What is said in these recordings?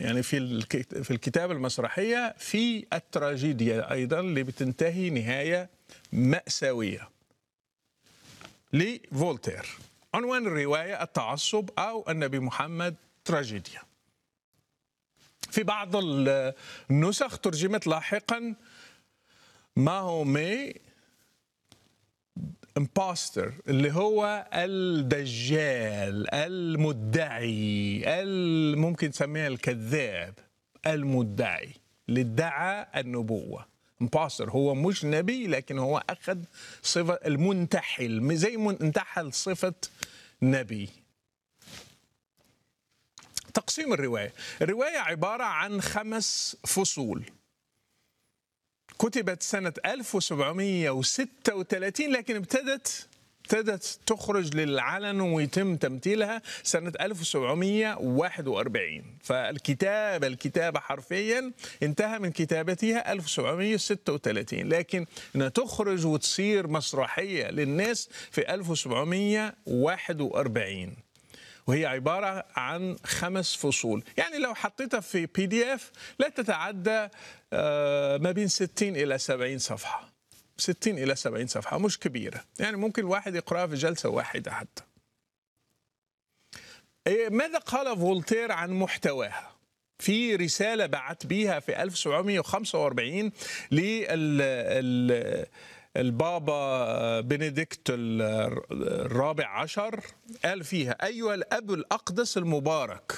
يعني في الك- في الكتابة المسرحية في التراجيديا أيضا اللي بتنتهي نهاية مأساوية لفولتير عنوان الرواية التعصب أو النبي محمد تراجيديا في بعض النسخ ترجمت لاحقا ما هو مي امباستر اللي هو الدجال المدعي ال- ممكن تسميها الكذاب المدعي اللي ادعى النبوة امباستر هو مش نبي لكن هو أخذ صفة المنتحل زي من انتحل صفة نبي تقسيم الرواية الرواية عبارة عن خمس فصول كتبت سنة 1736 لكن ابتدت ابتدت تخرج للعلن ويتم تمثيلها سنة 1741 فالكتابة الكتابة حرفيا انتهى من كتابتها 1736 لكن انها تخرج وتصير مسرحية للناس في 1741 وهي عبارة عن خمس فصول يعني لو حطيتها في بي دي اف لا تتعدى آه، ما بين 60 إلى 70 صفحة 60 إلى 70 صفحة مش كبيرة يعني ممكن الواحد يقرأها في جلسة واحدة حتى إيه، ماذا قال فولتير عن محتواها في رسالة بعت بيها في 1745 لل ال- البابا بنديكت الرابع عشر قال فيها أيها الأب الأقدس المبارك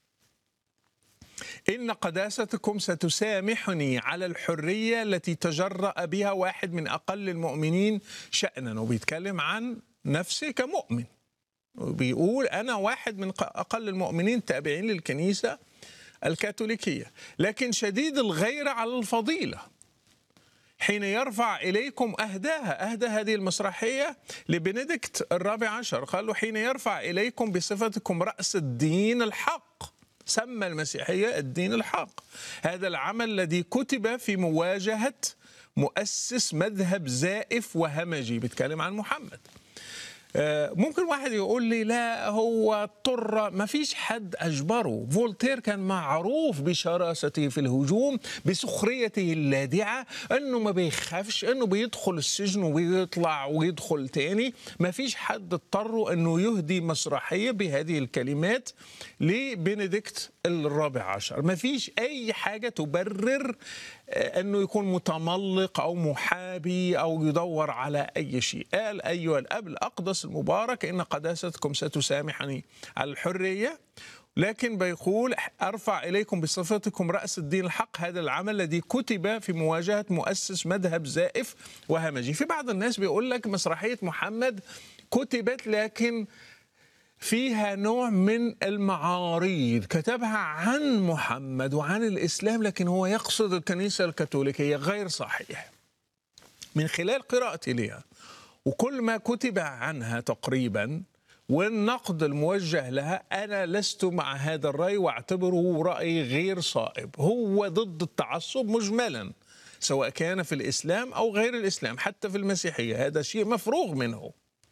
إن قداستكم ستسامحني على الحرية التي تجرأ بها واحد من أقل المؤمنين شأنا وبيتكلم عن نفسه كمؤمن وبيقول أنا واحد من أقل المؤمنين تابعين للكنيسة الكاثوليكية لكن شديد الغيرة على الفضيلة حين يرفع إليكم أهداها أهدى هذه المسرحية لبنديكت الرابع عشر قال له حين يرفع إليكم بصفتكم رأس الدين الحق سمى المسيحية الدين الحق هذا العمل الذي كتب في مواجهة مؤسس مذهب زائف وهمجي بيتكلم عن محمد آه، ممكن واحد يقول لي لا هو اضطر ما فيش حد أجبره فولتير كان معروف بشراسته في الهجوم بسخريته اللاذعة أنه ما بيخافش أنه بيدخل السجن ويطلع ويدخل تاني ما فيش حد اضطر أنه يهدي مسرحية بهذه الكلمات لبنديكت الرابع عشر ما فيش أي حاجة تبرر آه، أنه يكون متملق أو محابي أو يدور على أي شيء قال أيها الأب الأقدس المبارك إن قداستكم ستسامحني على الحرية لكن بيقول أرفع إليكم بصفتكم رأس الدين الحق هذا العمل الذي كتب في مواجهة مؤسس مذهب زائف وهمجي في بعض الناس بيقول لك مسرحية محمد كتبت لكن فيها نوع من المعاريض كتبها عن محمد وعن الإسلام لكن هو يقصد الكنيسة الكاثوليكية غير صحيح من خلال قراءتي لها وكل ما كتب عنها تقريبا والنقد الموجه لها أنا لست مع هذا الرأي واعتبره رأي غير صائب هو ضد التعصب مجملا سواء كان في الإسلام أو غير الإسلام حتى في المسيحية هذا شيء مفروغ منه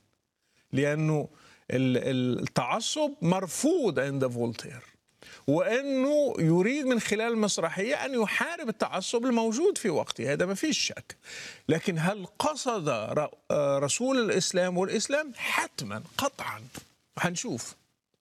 لأنه ال- ال- التعصب مرفوض عند فولتير وانه يريد من خلال المسرحيه ان يحارب التعصب الموجود في وقته هذا ما فيش شك لكن هل قصد ر- آه رسول الاسلام والاسلام حتما قطعا هنشوف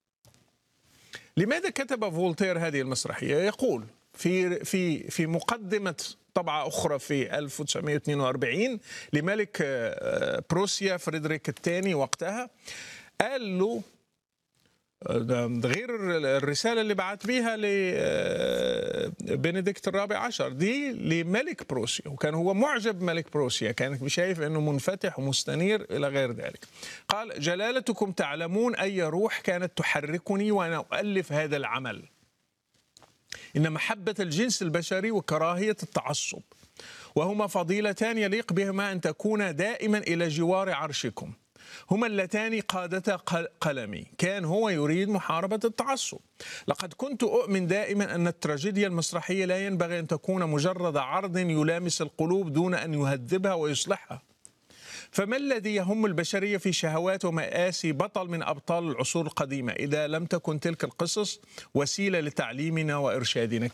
لماذا كتب فولتير هذه المسرحيه يقول في في في مقدمه طبعة أخرى في 1942 لملك آه، بروسيا فريدريك الثاني وقتها قال له ده ده غير الرسالة اللي بعت بيها لبنديكت الرابع عشر دي لملك بروسيا وكان هو معجب بملك بروسيا كان شايف أنه منفتح ومستنير إلى غير ذلك قال جلالتكم تعلمون أي روح كانت تحركني وأنا أؤلف هذا العمل إن محبة الجنس البشري وكراهية التعصب وهما فضيلتان يليق بهما أن تكون دائما إلى جوار عرشكم هما اللتان قادتا قل- قلمي كان هو يريد محاربة التعصب لقد كنت أؤمن دائما أن التراجيديا المسرحية لا ينبغي أن تكون مجرد عرض يلامس القلوب دون أن يهذبها ويصلحها فما الذي يهم البشرية في شهوات ومآسي بطل من أبطال العصور القديمة إذا لم تكن تلك القصص وسيلة لتعليمنا وإرشادنا